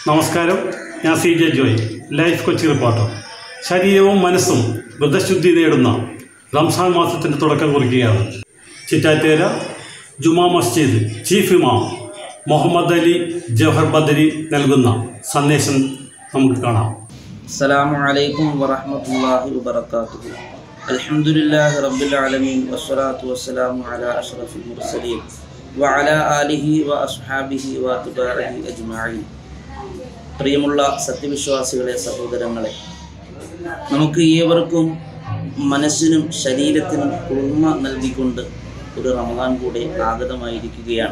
നമസ്കാരം ഞാൻ C J Joy life Kochi reporter ശരീരവും മനസ്സും വ്രതശുദ്ധി നേടുന്ന റംസാൻ മാസത്തിൻ്റെ തുടക്കം കുറിക്കുകയാണ് ചിറ്റാറ്റേര ജുമാ മസ്ജിദ് ചീഫ് ഇമാം മുഹമ്മദ് അലി ജവഹർ ബദരി നൽകുന്ന സന്ദേശം നമുക്ക് കാണാം السلام عليكم ورحمة الله وبركاته الحمد لله رب العالمين والصلاة والسلام على أشرف المرسلين وعلى آله وأصحابه وأتباعه أجمعين പ്രിയമുള്ള സത്യവിശ്വാസികളെ സഹോദരങ്ങളെ നമുക്ക് ഏവർക്കും മനസ്സിനും ശരീരത്തിനും കുളിർമ നൽകിക്കൊണ്ട് ഒരു റമദാൻ കൂടെ ആഗതമായിരിക്കുകയാണ്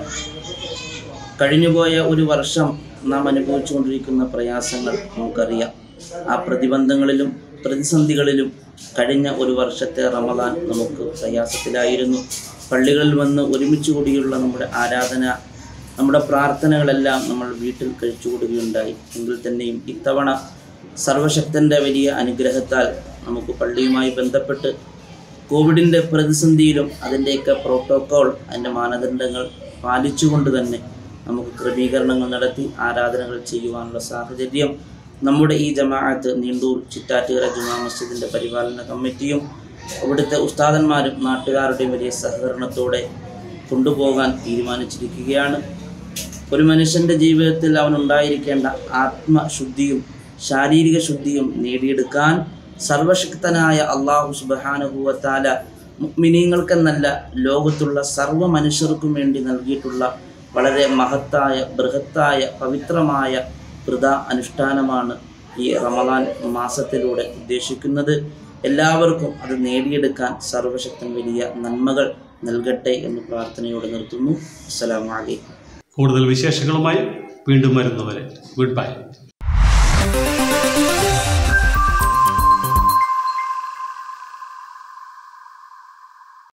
കഴിഞ്ഞുപോയ ഒരു വർഷം നാം അനുഭവിച്ചുകൊണ്ടിരിക്കുന്ന പ്രയാസങ്ങൾ നമുക്കറിയാം ആ പ്രതിബന്ധങ്ങളിലും പ്രതിസന്ധികളിലും കഴിഞ്ഞ ഒരു വർഷത്തെ റമദാൻ നമുക്ക് പ്രയാസത്തിലായിരുന്നു പള്ളികളിൽ വന്ന് ഒരുമിച്ച് കൂടിയുള്ള നമ്മുടെ ആരാധന നമ്മുടെ പ്രാർത്ഥനകളെല്ലാം നമ്മൾ വീട്ടിൽ കഴിച്ചുകൂടുകയുണ്ടായി എങ്കിൽ തന്നെയും ഇത്തവണ സർവശക്തൻ്റെ വലിയ അനുഗ്രഹത്താൽ നമുക്ക് പള്ളിയുമായി ബന്ധപ്പെട്ട് കോവിഡിൻ്റെ പ്രതിസന്ധിയിലും അതിൻ്റെയൊക്കെ പ്രോട്ടോക്കോൾ അതിൻ്റെ മാനദണ്ഡങ്ങൾ പാലിച്ചുകൊണ്ട് തന്നെ നമുക്ക് ക്രമീകരണങ്ങൾ നടത്തി ആരാധനകൾ ചെയ്യുവാനുള്ള സാഹചര്യം നമ്മുടെ ഈ ജമാഅത്ത് നീണ്ടൂർ ചിറ്റാറ്റുകര ജുമാ മസ്ജിദിൻ്റെ പരിപാലന കമ്മിറ്റിയും അവിടുത്തെ ഉസ്താദന്മാരും നാട്ടുകാരുടെയും വലിയ സഹകരണത്തോടെ കൊണ്ടുപോകാൻ തീരുമാനിച്ചിരിക്കുകയാണ് ഒരു മനുഷ്യൻ്റെ ജീവിതത്തിൽ അവൻ ഉണ്ടായിരിക്കേണ്ട ആത്മശുദ്ധിയും ശാരീരിക ശുദ്ധിയും നേടിയെടുക്കാൻ സർവശക്തനായ അള്ളാഹു സുബാനുഭൂവത്താല മിനിങ്ങൾക്കെന്നല്ല ലോകത്തുള്ള സർവ്വ മനുഷ്യർക്കും വേണ്ടി നൽകിയിട്ടുള്ള വളരെ മഹത്തായ ബൃഹത്തായ പവിത്രമായ കൃത അനുഷ്ഠാനമാണ് ഈ റമദാൻ മാസത്തിലൂടെ ഉദ്ദേശിക്കുന്നത് എല്ലാവർക്കും അത് നേടിയെടുക്കാൻ സർവശക്തൻ വലിയ നന്മകൾ നൽകട്ടെ എന്ന് പ്രാർത്ഥനയോടെ നിർത്തുന്നു അസ്സലാമു അലൈക്കും കൂടുതൽ വിശേഷങ്ങളുമായി വീണ്ടും വരുന്നവരെ ഗുഡ് ബൈ